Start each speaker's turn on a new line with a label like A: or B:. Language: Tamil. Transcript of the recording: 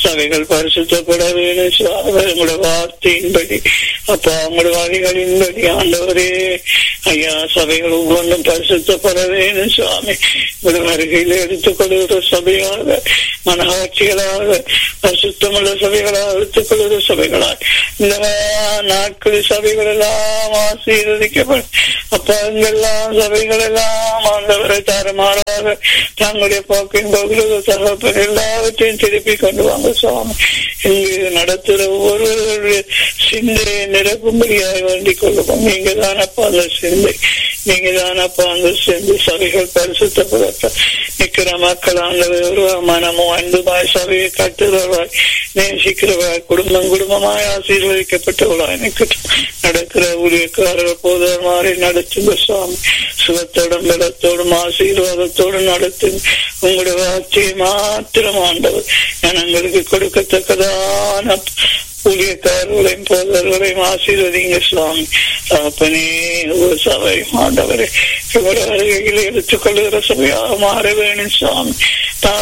A: சபைகள் பரிசுத்தப்பட வேணும் சுவாமி உங்களோட வார்த்தையின்படி அப்பா உங்களோட வழிகளின்படி ஆண்டவரே ஐயா சபைகள் ஒவ்வொன்றும் பரிசுத்தப்பட வேணும் சுவாமி உங்களோட வருகையில் எடுத்துக்கொள்கிற சபையாக மனவாட்சிகளாக பரிசுத்தமுள்ள சபைகளாக எடுத்துக்கொள்கிற சபைகளாக இந்த நாட்களில் சபைகள் எல்லாம் ஆசீர்வதிக்கப்படும் அப்பா இங்கெல்லாம் சபைகள் எல்லாம் ஆண்டவரை தரமாறாக தங்களுடைய போக்கின் போகிறது தகப்பன் எல்லாவற்றையும் திருப்பி கொண்டு வாங்க சுவாமி இங்கு நடத்துகிற ஒவ்வொருவருடைய சிந்தையை நிரப்பும்படியாக வேண்டிக் கொள்ளுவோம் நீங்க தானப்பா அந்த சிந்தை நீங்க தானப்பா அந்த சிந்தை சபைகள் பரிசுத்தப்படத்த நிக்கிற மக்கள் ஆண்டவர் மனமும் அன்புமாய் சபையை கட்டுறவாய் நேசிக்கிறவாய் குடும்பம் குடும்பமாய் ஆசீர்வதிக்கப்பட்டவளாய் நிற்கட்டும் நடக்கிற ஊழியக்காரர்கள் போதர் மாதிரி நடத்துங்க சுவாமி சுகத்தோடும் பலத்தோடும் ஆசீர்வாதத்தோடும் நடத்துங்க உங்களுடைய வார்த்தையை மாத்திரம் ஆண்டவர் ஜனங்களுக்கு கொடுக்கத்தக்கதான ஊழியக்காரர்களையும் போதர்களையும் ஆசீர்வதிங்க சுவாமி தகப்பனே ஒரு சபை ஆண்டவரை இவருடைய அருகையில் எடுத்துக்கொள்கிற சபையாக மாற வேணும் சுவாமி